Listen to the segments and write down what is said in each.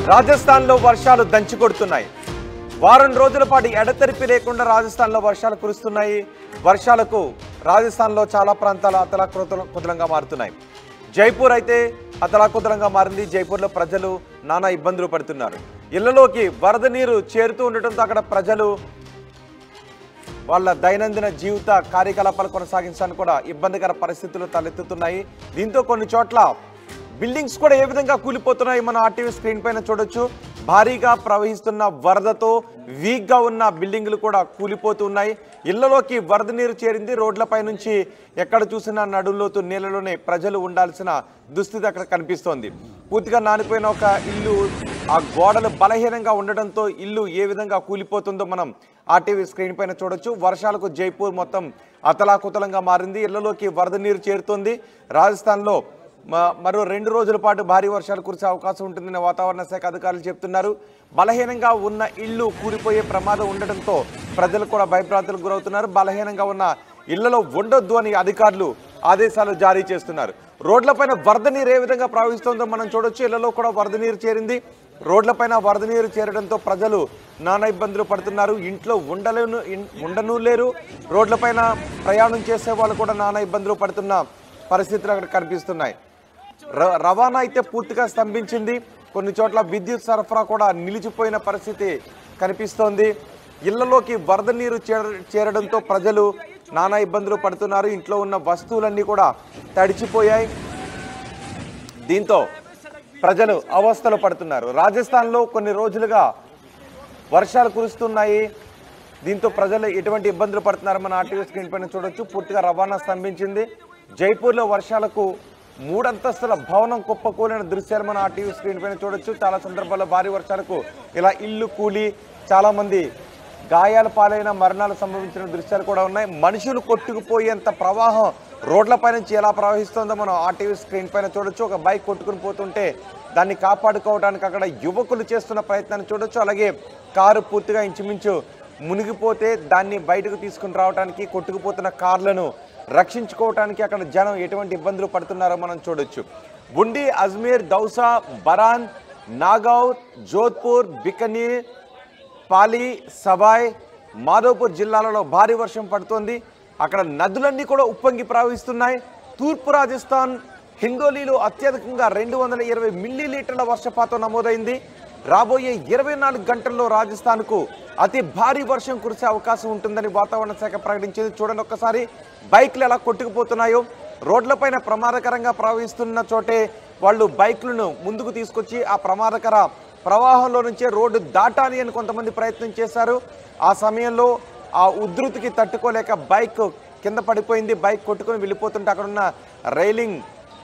రాజస్థాన్లో వర్షాలు దంచి కొడుతున్నాయి వారం రోజుల పాటు ఎడతెరిపి లేకుండా రాజస్థాన్లో వర్షాలు కురుస్తున్నాయి వర్షాలకు రాజస్థాన్లో చాలా ప్రాంతాలు అతలాకుతలంగా మారుతున్నాయి జైపూర్ అయితే అతలాకుతలంగా మారింది జైపూర్లో ప్రజలు నానా ఇబ్బందులు పడుతున్నారు ఇళ్లలోకి వరద నీరు చేరుతూ ఉండటంతో అక్కడ ప్రజలు వాళ్ళ దైనందిన జీవిత కార్యకలాపాలు కొనసాగించడానికి కూడా ఇబ్బందికర పరిస్థితులు తలెత్తుతున్నాయి దీంతో కొన్ని చోట్ల బిల్డింగ్స్ కూడా ఏ విధంగా కూలిపోతున్నాయి మనం ఆర్టీవీ స్క్రీన్ పైన చూడొచ్చు భారీగా ప్రవహిస్తున్న వరదతో వీక్గా ఉన్న బిల్డింగులు కూడా కూలిపోతున్నాయి ఇళ్లలోకి వరద నీరు చేరింది రోడ్లపై నుంచి ఎక్కడ చూసినా నడుల్లోతు నీళ్ళలోనే ప్రజలు ఉండాల్సిన దుస్థితి అక్కడ కనిపిస్తోంది పూర్తిగా నానిపోయిన ఒక ఇల్లు ఆ గోడలు బలహీనంగా ఉండడంతో ఇల్లు ఏ విధంగా కూలిపోతుందో మనం ఆర్టీవీ స్క్రీన్ పైన చూడొచ్చు వర్షాలకు జైపూర్ మొత్తం అతలాకుతలంగా మారింది ఇళ్లలోకి వరద నీరు చేరుతోంది రాజస్థాన్లో మ- మరో రెండు రోజుల పాటు భారీ వర్షాలు కురిసే అవకాశం ఉంటుందని వాతావరణ శాఖ అధికారులు చెప్తున్నారు బలహీనంగా ఉన్న ఇళ్లు కూలిపోయే ప్రమాదం ఉండడంతో ప్రజలు కూడా భయభ్రాంతులకు గురవుతున్నారు బలహీనంగా ఉన్న ఇళ్లలో ఉండొద్దు అని అధికారులు ఆదేశాలు జారీ చేస్తున్నారు రోడ్లపైన వరద నీరు ఏ విధంగా ప్రవహిస్తుందో మనం చూడొచ్చు ఇళ్లలో కూడా వరద నీరు చేరింది రోడ్లపైన వరద నీరు చేరడంతో ప్రజలు నానా ఇబ్బందులు పడుతున్నారు ఇంట్లో ఉండలేను ఇన్- ఉండను లేరు రోడ్లపైన ప్రయాణం చేసే వాళ్ళు కూడా నానా ఇబ్బందులు పడుతున్న పరిస్థితులు అక్కడ కనిపిస్తున్నాయి ర- రవాణా అయితే పూర్తిగా స్తంభించింది కొన్ని చోట్ల విద్యుత్ సరఫరా కూడా నిలిచిపోయిన పరిస్థితి కనిపిస్తోంది ఇళ్లలోకి వరద నీరు చేర- చేరడంతో ప్రజలు నానా ఇబ్బందులు పడుతున్నారు ఇంట్లో ఉన్న వస్తువులన్నీ కూడా తడిచిపోయాయి దీంతో ప్రజలు అవస్థలు పడుతున్నారు రాజస్థాన్లో కొన్ని రోజులుగా వర్షాలు కురుస్తున్నాయి దీంతో ప్రజలు ఎటువంటి ఇబ్బందులు పడుతున్నారు మన ఆర్టీవీ స్క్రీన్ పైన చూడొచ్చు పూర్తిగా రవాణా స్తంభించింది జైపూర్లో వర్షాలకు మూడంతస్తుల భవనం కుప్పకూలిన దృశ్యాలు మన ఆర్టీవీ స్క్రీన్ పైన చూడొచ్చు చాలా సందర్భాల్లో భారీ వర్షాలకు ఇలా ఇల్లు కూలి చాలా మంది గాయాల పాలైన మరణాలు సంభవించిన దృశ్యాలు కూడా ఉన్నాయి మనుషులు కొట్టుకుపోయేంత ప్రవాహం రోడ్లపై నుంచి ఎలా ప్రవహిస్తుందో మనం ఆర్టీవీ స్క్రీన్ పైన చూడొచ్చు ఒక బైక్ కొట్టుకుని పోతుంటే దాన్ని కాపాడుకోవడానికి అక్కడ యువకులు చేస్తున్న ప్రయత్నాన్ని చూడొచ్చు అలాగే కారు పూర్తిగా ఇంచుమించు మునిగిపోతే దాన్ని బయటకు తీసుకుని రావడానికి కొట్టుకుపోతున్న కార్లను రక్షించుకోవడానికి అక్కడ జనం ఎటువంటి ఇబ్బందులు పడుతున్నారో మనం చూడొచ్చు బుండి అజ్మీర్ దౌసా బరాన్ నాగౌర్ జోధ్పూర్ బికనీర్ పాలి సబాయ్ మాధవపూర్ జిల్లాలలో భారీ వర్షం పడుతోంది అక్కడ నదులన్నీ కూడా ఉప్పొంగి ప్రవహిస్తున్నాయి తూర్పు రాజస్థాన్ హింగోలీలో అత్యధికంగా రెండు వందల ఇరవై మిల్లీలీటర్ల వర్షపాతం నమోదైంది రాబోయే ఇరవై నాలుగు గంటల్లో రాజస్థాన్కు అతి భారీ వర్షం కురిసే అవకాశం ఉంటుందని వాతావరణ శాఖ ప్రకటించింది చూడండి ఒక్కసారి బైక్లు ఎలా కొట్టుకుపోతున్నాయో రోడ్లపైన ప్రమాదకరంగా ప్రవహిస్తున్న చోటే వాళ్ళు బైక్లను ముందుకు తీసుకొచ్చి ఆ ప్రమాదకర ప్రవాహంలో నుంచే రోడ్డు దాటాలి అని కొంతమంది ప్రయత్నం చేశారు ఆ సమయంలో ఆ ఉధృతికి తట్టుకోలేక బైక్ కింద పడిపోయింది బైక్ కొట్టుకొని వెళ్ళిపోతుంటే అక్కడున్న రైలింగ్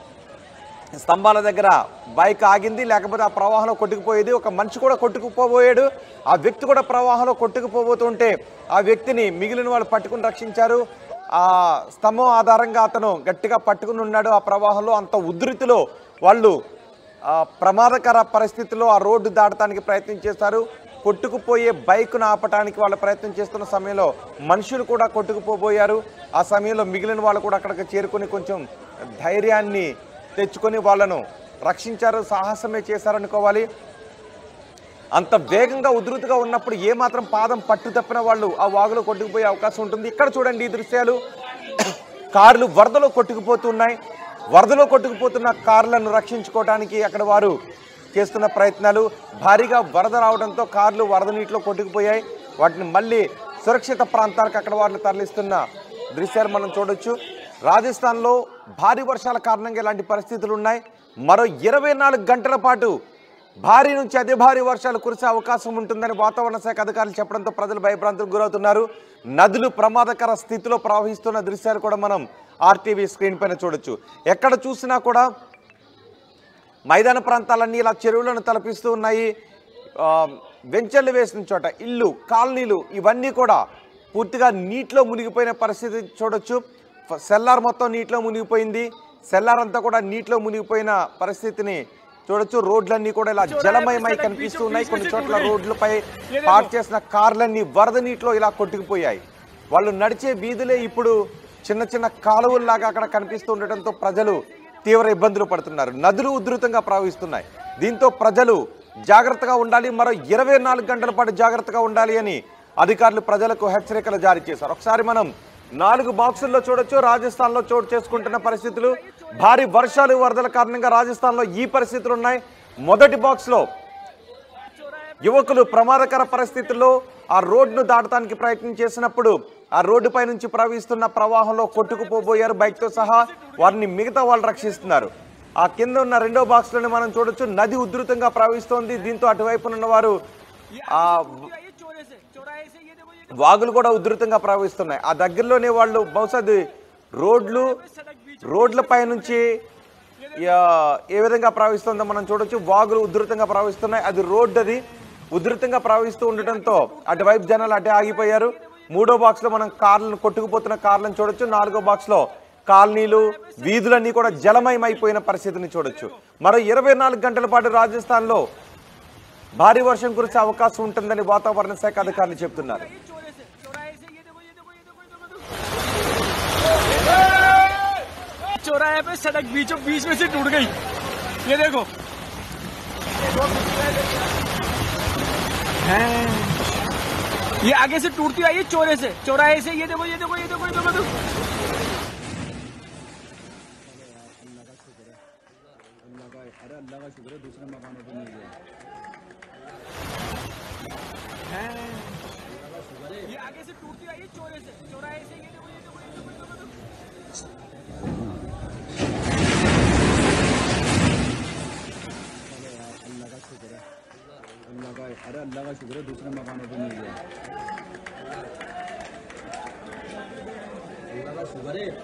స్తంభాల దగ్గర బైక్ ఆగింది లేకపోతే ఆ ప్రవాహంలో కొట్టుకుపోయేది ఒక మనిషి కూడా కొట్టుకుపోబోయాడు ఆ వ్యక్తి కూడా ప్రవాహంలో కొట్టుకుపోబోతుంటే ఆ వ్యక్తిని మిగిలిన వాళ్ళు పట్టుకుని రక్షించారు ఆ స్తంభం ఆధారంగా అతను గట్టిగా పట్టుకుని ఉన్నాడు ఆ ప్రవాహంలో అంత ఉధృతిలో వాళ్ళు ఆ ప్రమాదకర పరిస్థితిలో ఆ రోడ్డు దాటడానికి ప్రయత్నం చేస్తారు కొట్టుకుపోయే బైక్ను ఆపటానికి వాళ్ళు ప్రయత్నం చేస్తున్న సమయంలో మనుషులు కూడా కొట్టుకుపోబోయారు ఆ సమయంలో మిగిలిన వాళ్ళు కూడా అక్కడికి చేరుకొని కొంచెం ధైర్యాన్ని తెచ్చుకొని వాళ్ళను రక్షించారు సాహసమే చేశారనుకోవాలి అంత వేగంగా ఉధృతిగా ఉన్నప్పుడు ఏ మాత్రం పాదం పట్టు తప్పిన వాళ్ళు ఆ వాగులో కొట్టుకుపోయే అవకాశం ఉంటుంది ఇక్కడ చూడండి ఈ దృశ్యాలు కార్లు వరదలో కొట్టుకుపోతున్నాయి వరదలో కొట్టుకుపోతున్న కార్లను రక్షించుకోవడానికి అక్కడ వారు చేస్తున్న ప్రయత్నాలు భారీగా వరద రావడంతో కార్లు వరద నీటిలో కొట్టుకుపోయాయి వాటిని మళ్ళీ సురక్షిత ప్రాంతాలకు అక్కడ వారిని తరలిస్తున్న దృశ్యాలు మనం చూడొచ్చు రాజస్థాన్లో భారీ వర్షాల కారణంగా ఇలాంటి పరిస్థితులు ఉన్నాయి మరో ఇరవై నాలుగు గంటల పాటు భారీ నుంచి అతి భారీ వర్షాలు కురిసే అవకాశం ఉంటుందని వాతావరణ శాఖ అధికారులు చెప్పడంతో ప్రజలు భయభ్రాంతులకు గురవుతున్నారు నదులు ప్రమాదకర స్థితిలో ప్రవహిస్తున్న దృశ్యాలు కూడా మనం ఆర్టీవీ స్క్రీన్ పైన చూడొచ్చు ఎక్కడ చూసినా కూడా మైదాన ప్రాంతాలన్నీ ఇలా చెరువులను తలపిస్తూ ఉన్నాయి ఆ, వెంచర్లు వేసిన చోట ఇల్లు కాలనీలు ఇవన్నీ కూడా పూర్తిగా నీటిలో మునిగిపోయిన పరిస్థితి చూడొచ్చు ఫ- సెల్లార్ మొత్తం నీటిలో మునిగిపోయింది సెల్లార్ అంతా కూడా నీటిలో మునిగిపోయిన పరిస్థితిని చూడొచ్చు రోడ్లన్నీ కూడా ఇలా జలమయమై కనిపిస్తూ ఉన్నాయి కొన్ని చోట్ల రోడ్లపై పార్క్ చేసిన కార్లన్నీ వరద నీటిలో ఇలా కొట్టుకుపోయాయి వాళ్ళు నడిచే వీధులే ఇప్పుడు చిన్న చిన్న కాలువల్లాగా అక్కడ కనిపిస్తూ ఉండటంతో ప్రజలు తీవ్ర ఇబ్బందులు పడుతున్నారు నదులు ఉధృతంగా ప్రవహిస్తున్నాయి దీంతో ప్రజలు జాగ్రత్తగా ఉండాలి మరో ఇరవై నాలుగు గంటల పాటు జాగ్రత్తగా ఉండాలి అని అధికారులు ప్రజలకు హెచ్చరికలు జారీ చేశారు ఒకసారి మనం నాలుగు బాక్సుల్లో చూడొచ్చు రాజస్థాన్లో చోటు చేసుకుంటున్న పరిస్థితులు భారీ వర్షాలు వరదల కారణంగా రాజస్థాన్లో ఈ పరిస్థితులు ఉన్నాయి మొదటి బాక్స్లో యువకులు ప్రమాదకర పరిస్థితుల్లో ఆ రోడ్ను దాటడానికి ప్రయత్నం చేసినప్పుడు ఆ రోడ్డుపై నుంచి ప్రవహిస్తున్న ప్రవాహంలో కొట్టుకుపోబోయారు బైక్తో సహా వారిని మిగతా వాళ్ళు రక్షిస్తున్నారు ఆ కింద ఉన్న రెండో బాక్స్లోనే మనం చూడొచ్చు నది ఉధృతంగా ప్రవహిస్తోంది దీంతో అటువైపున ఉన్న వారు ఆ ये चौरे से चौराहे से ये देखो ये వాగులు కూడా ఉధృతంగా ప్రవహిస్తున్నాయి ఆ దగ్గరలోనే వాళ్ళు బహుశా అది రోడ్లు రోడ్లపై నుంచి ఆ, ఏ విధంగా ప్రవహిస్తుందో మనం చూడొచ్చు వాగులు ఉధృతంగా ప్రవహిస్తున్నాయి అది రోడ్డు అది ఉధృతంగా ప్రవహిస్తూ ఉండటంతో అటువైపు జనాలు అటే ఆగిపోయారు మూడో బాక్స్ లో మనం కార్లను కొట్టుకుపోతున్న కార్లను చూడొచ్చు నాలుగో బాక్స్ లో కాలనీలు వీధులన్నీ కూడా జలమయం అయిపోయిన పరిస్థితిని చూడొచ్చు మరో ఇరవై నాలుగు గంటల పాటు రాజస్థాన్ లో భారీ వర్షం కురిసే అవకాశం ఉంటుందని వాతావరణ శాఖ అధికారులు చెప్తున్నారు ये चौरे से चौराहे से ये देखो ये देखो ये देखो ये देखो देखो चौराहे पे सड़क बीचों बीच में से टूट गई ये देखो हैं। ये आगे से टूटती आई है चौरे से चौराहे से ये देखो ये देखो ये देखो ये देखो, देखो। अल्लाह का अरे अल्लाह का शुक्र है दूसरे मकानों पे नहीं गया हैं। ये आगे से टूटती आई है चौरे से चौराहे से ये देखो ये देखो ये देखो, ये देखो, देखो। अल्लाह का शुक्र है अल्लाह का अरे अल्लाह का शुक्र है दूसरे मकानों पे नहीं गया अल्लाह का शुक्र है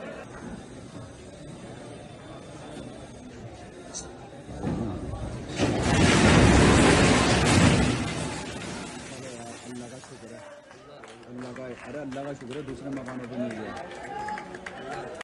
अल्लाह का शुक्र है अल्लाह का अरे अल्लाह का शुक्र है दूसरे मकानों पे नहीं गया